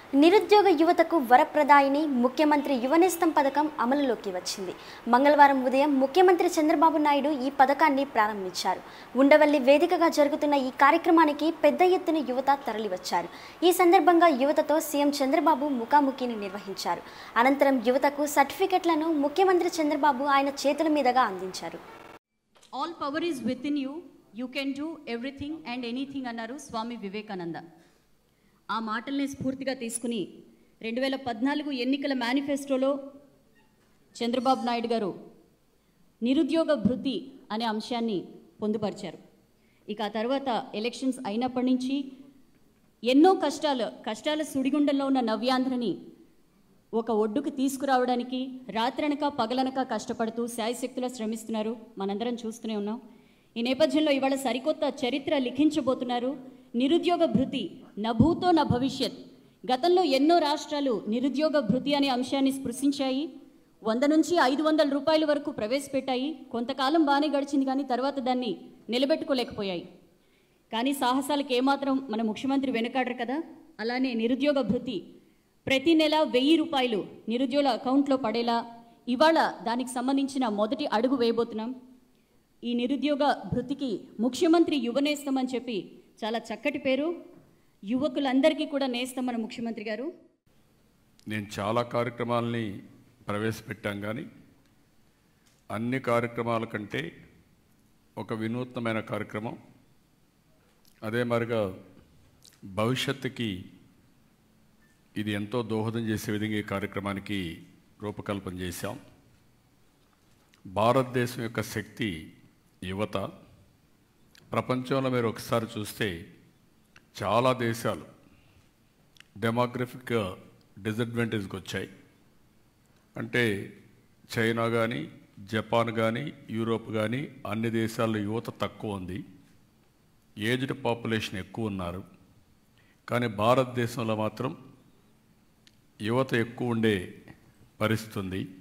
నిరుద్యోగ యువతకు వరప్రదాయిని ముఖ్యమంత్రి యువనేస్తం పథకం అమలులోకి వచ్చింది మంగళవారం ఉదయం ముఖ్యమంత్రి చంద్రబాబు నాయుడు ఈ పథకాన్ని ప్రారంభించారు ఉండవల్లి వేదికగా జరుగుతున్న ఈ కార్యక్రమానికి పెద్ద ఎత్తున యువత తరలివచ్చారు ఈ సందర్భంగా యువతతో సీఎం చంద్రబాబు ముఖాముఖిని నిర్వహించారు అనంతరం యువతకు సర్టిఫికెట్లను ముఖ్యమంత్రి చంద్రబాబు ఆయన చేతుల మీదుగా అందించారు all power is within you you can do everything and anything అన్నారు స్వామి వివేకానంద ఆ మాటల్ని స్ఫూర్తిగా తీసుకుని రెండు వేల పద్నాలుగు ఎన్నికల మేనిఫెస్టోలో చంద్రబాబు నాయుడు గారు నిరుద్యోగ భృతి అనే అంశాన్ని పొందుపరిచారు ఇక ఆ తర్వాత ఎలక్షన్స్ అయినప్పటి నుంచి ఎన్నో కష్టాలు కష్టాల సుడిగుండంలో ఉన్న నవ్యాంధ్రని ఒక ఒడ్డుకు తీసుకురావడానికి రాత్రనక పగలనక కష్టపడుతూ శాయశక్తులా శ్రమిస్తున్నారు మనందరం చూస్తూనే ఉన్నాం ఈ నేపథ్యంలో ఇవాళ సరికొత్త చరిత్ర లిఖించబోతున్నారు నిరుద్యోగ భృతి నా భూతో నా భవిష్యత్ గతంలో ఎన్నో రాష్ట్రాలు నిరుద్యోగ భృతి అనే అంశాన్ని స్పృశించాయి వంద నుంచి ఐదు వందల రూపాయల వరకు ప్రవేశపెట్టాయి కొంతకాలం బాగానే గడిచింది కానీ తర్వాత దాన్ని నిలబెట్టుకోలేకపోయాయి కానీ సాహసాలకు ఏమాత్రం మన ముఖ్యమంత్రి వెనుకాడరు కదా అలానే నిరుద్యోగ భృతి ప్రతి నెల వెయ్యి రూపాయలు నిరుద్యోగుల అకౌంట్లో పడేలా ఇవాళ దానికి సంబంధించిన మొదటి అడుగు వేయబోతున్నాం ఈ నిరుద్యోగ భృతికి ముఖ్యమంత్రి యువనేస్తం అని చెప్పి చాలా చక్కటి పేరు యువకులందరికీ కూడా నేస్తం మన ముఖ్యమంత్రి గారు నేను చాలా కార్యక్రమాలని ప్రవేశపెట్టాం కానీ అన్ని కార్యక్రమాల కంటే ఒక వినూత్నమైన కార్యక్రమం అదే మరిగా భవిష్యత్తుకి ఇది ఎంతో దోహదం చేసే విధంగా ఈ కార్యక్రమానికి రూపకల్పన చేశాం భారతదేశం యొక్క శక్తి యువత ప్రపంచంలో మీరు ఒకసారి చూస్తే చాలా దేశాలు డెమోగ్రఫిక్ డిసడ్వాంటేజ్కి వచ్చాయి అంటే చైనా కానీ జపాన్ కానీ యూరోప్ కానీ అన్ని దేశాల్లో యువత తక్కువ ఉంది ఏజ్డ్ పాపులేషన్ ఎక్కువ ఉన్నారు కానీ భారతదేశంలో మాత్రం యువత ఎక్కువ ఉండే పరిస్థితి ఉంది